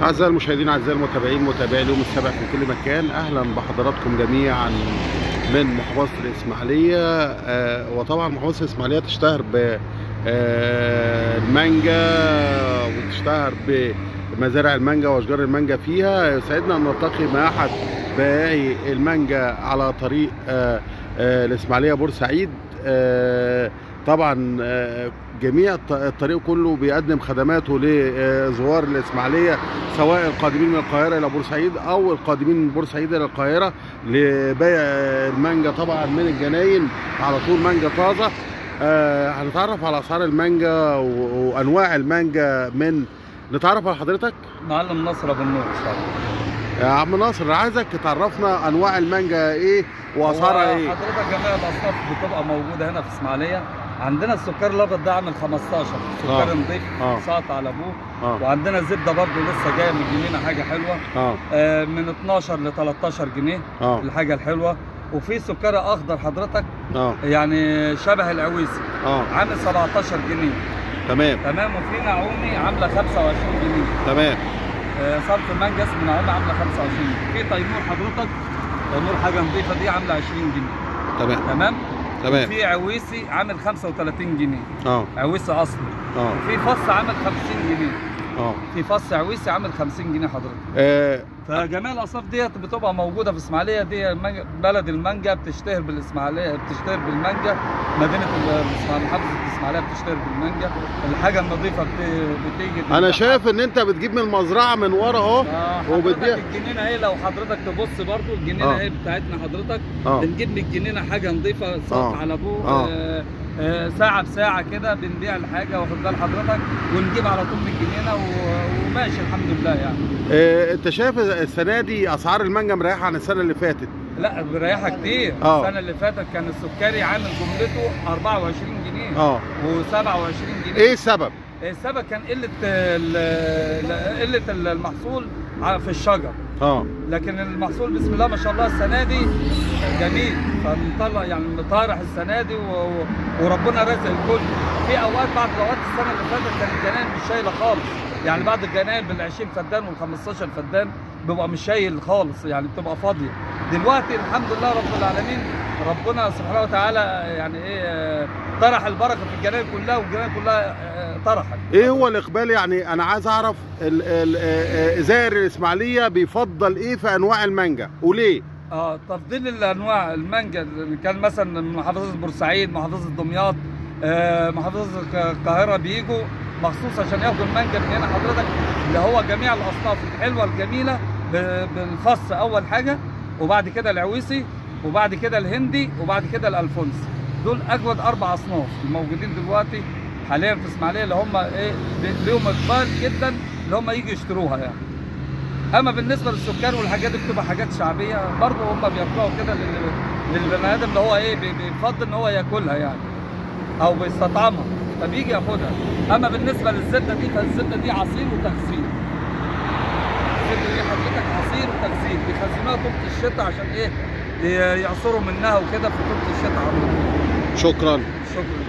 أعزائي المشاهدين أعزائي المتابعين متابعي اليوم السابع في كل مكان أهلا بحضراتكم جميعا من محافظة الإسماعيلية آه، وطبعا محافظة الإسماعيلية تشتهر بالمانجا وتشتهر بمزارع المانجا وأشجار المانجا فيها يسعدنا أن نلتقي مع أحد بائعي المانجا على طريق آه، آه، الإسماعيلية بورسعيد آه، طبعا آه، جميع الط- الطريق كله بيقدم خدماته لزوار الإسماعيلية سواء القادمين من القاهرة إلى بورسعيد أو القادمين من بورسعيد إلى القاهرة لبيع المانجا طبعا من الجناين على طول مانجا طازة آه، هنتعرف على أسعار المانجا و- وأنواع المانجا من نتعرف على حضرتك معلم نصر ابو النور يا عم ناصر عايزك تعرفنا أنواع المانجا إيه وأسعارها هو إيه حضرتك جميع الاصناف بتبقى موجوده هنا في اسماعيليه عندنا السكر الابيض ده عامل 15 آه. سكر نضيف آه. ساقط على ابوه آه وعندنا الزبده برضو لسه جايه من الجنينه حاجه حلوه آه آه، من 12 ل 13 جنيه آه الحاجه الحلوه وفي سكر اخضر حضرتك آه يعني شبه العويسي آه عامل 17 جنيه تمام تمام وفي نعومي عامله 25 جنيه تمام آه، صرف المانجا اسمه نعومي عامله 25 جنيه في تيمور حضرتك تيمور حاجه نظيفه دي عامله 20 جنيه تمام تمام تمام في عويسي عامل 35 جنيه اه عويسي اصلي اه وفي فص عامل 50 جنيه اه في فص عويسي عامل 50 جنيه حضرتك آه، فجميع الاصناف ديت بتبقى موجوده في اسماعيليه دي المانجا- بلد المانجا بتشتهر بالاسماعيليه بتشتهر بالمانجا مدينه الإسماعيلية- محافظه الاسماعيليه بتشتهر بالمانجا الحاجه النظيفه بت- بتيجي انا شايف ان انت بتجيب من المزرعه من ورا اهو اه وبتبيع. حضرتك الجنينه اهي لو حضرتك تبص برضو الجنينه آه. اهي بتاعتنا حضرتك اه بنجيب من الجنينه حاجه نظيفه صوت آه. على ابوه آه. آه. آه ساعه بساعه كده بنبيع الحاجه واخد بال حضرتك ونجيب على طول من الجنينه و- وماشي الحمد لله يعني آه، انت شايف السنه دي اسعار المانجا مريحه عن السنه اللي فاتت لا مريحه كتير آه. السنه اللي فاتت كان السكري عامل جملته 24 جنيه اه و27 جنيه ايه السبب السبب كان قله ال- قله المحصول في الشجر اه لكن المحصول بسم الله ما شاء الله السنه دي جميل فمطلع يعني مطارح السنه دي و... و- وربنا رزق الكل في اوقات بعض الاوقات السنه اللي فاتت كانت الجناين مش شايله خالص يعني بعض الجناين بال 20 فدان وال 15 فدان بيبقى مش شايل خالص يعني بتبقى فاضيه دلوقتي الحمد لله رب العالمين ربنا سبحانه وتعالى يعني ايه آه، طرح البركه في الجناين كلها والجناين كلها آه، طرحت ايه هو الاقبال يعني انا عايز اعرف ال- ال- آه، آه، زائر الاسماعيليه بيفضل ايه في انواع المانجا وليه اه تفضيل الانواع المانجا اللي كان مثلا من محافظه بورسعيد محافظه دمياط آه محافظه القاهره بيجوا مخصوص عشان ياخدوا المانجا من هنا حضرتك اللي هو جميع الاصناف الحلوه الجميله ب- بالفص اول حاجه وبعد كده العويسي وبعد كده الهندي وبعد كده الالفونس دول اجود اربع اصناف الموجودين دلوقتي حاليا في اسماعيليه اللي هم ايه ب- ليهم اقبال جدا اللي هم يجوا يشتروها يعني اما بالنسبه للسكر والحاجات دي بتبقى حاجات شعبيه برضه هم بياكلوها كده لل- للبني ادم اللي هو ايه بي- بيفضل ان هو ياكلها يعني او بيستطعمها فبيجي ياخدها اما بالنسبه للزبده دي فالزبده دي عصير وتخزين الزبده دي حضرتك عصير وتخزين بيخزنوها طول الشتاء عشان ايه ي- يعصروا منها وكده في طول الشتاء على طول. شكرا شكرا